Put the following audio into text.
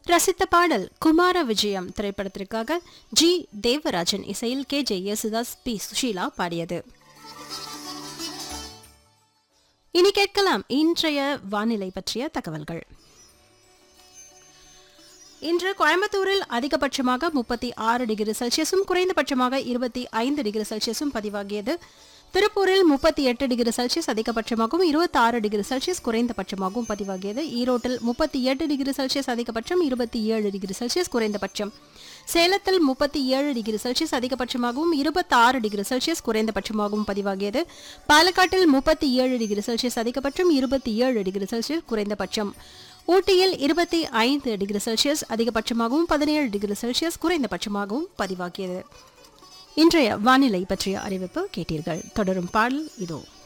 ரசித்த பாடல் குமார விஜயம் திரைப்படத்திற்காக ஜி தேவராஜன் இசையில் K J Yesudas P Susheela பாடியது இனி கேட்கலாம் இன்றைய வானிலை பற்றிய தகவல்கள் இன்று கோயம்புத்தூரில் அதிகபட்சமாக முப்பத்தி ஆறு டிகிரி செல்சியஸும் குறைந்தபட்சமாக இருபத்தி ஐந்து டிகிரி செல்சியஸும் பதிவாகியது திருப்பூரில் முப்பத்தி எட்டு டிகிரி செல்சியஸ் அதிகபட்சமாகவும் இருபத்தி ஆறு டிகிரி செல்சியஸ் குறைந்தபட்சமாகவும் பதிவாகியது ஈரோட்டில் முப்பத்தி எட்டு டிகிரி செல்சியஸ் அதிகபட்சம் இருபத்தி ஏழு டிகிரி செல்சியஸ் குறைந்தபட்சம் சேலத்தில் முப்பத்தி ஏழு டிகிரி செல்சியஸ் அதிகபட்சமாகவும் இருபத்தி ஆறு டிகிரி செல்சியஸ் குறைந்தபட்சமாகவும் பதிவாகியது பாலக்காட்டில் முப்பத்தி ஏழு டிகிரி செல்சியஸ் அதிகபட்சம் இருபத்தி ஏழு டிகிரி செல்சியஸ் குறைந்தபட்சம் ஊட்டியில் இருபத்தி ஐந்து டிகிரி செல்சியஸ் அதிகபட்சமாகவும் பதினேழு டிகிரி செல்சியஸ் குறைந்தபட்சமாகவும் பதிவாகியது இன்றைய வானிலை பற்றிய அறிவிப்பு கேட்டீர்கள் தொடரும் பாடல் இதோ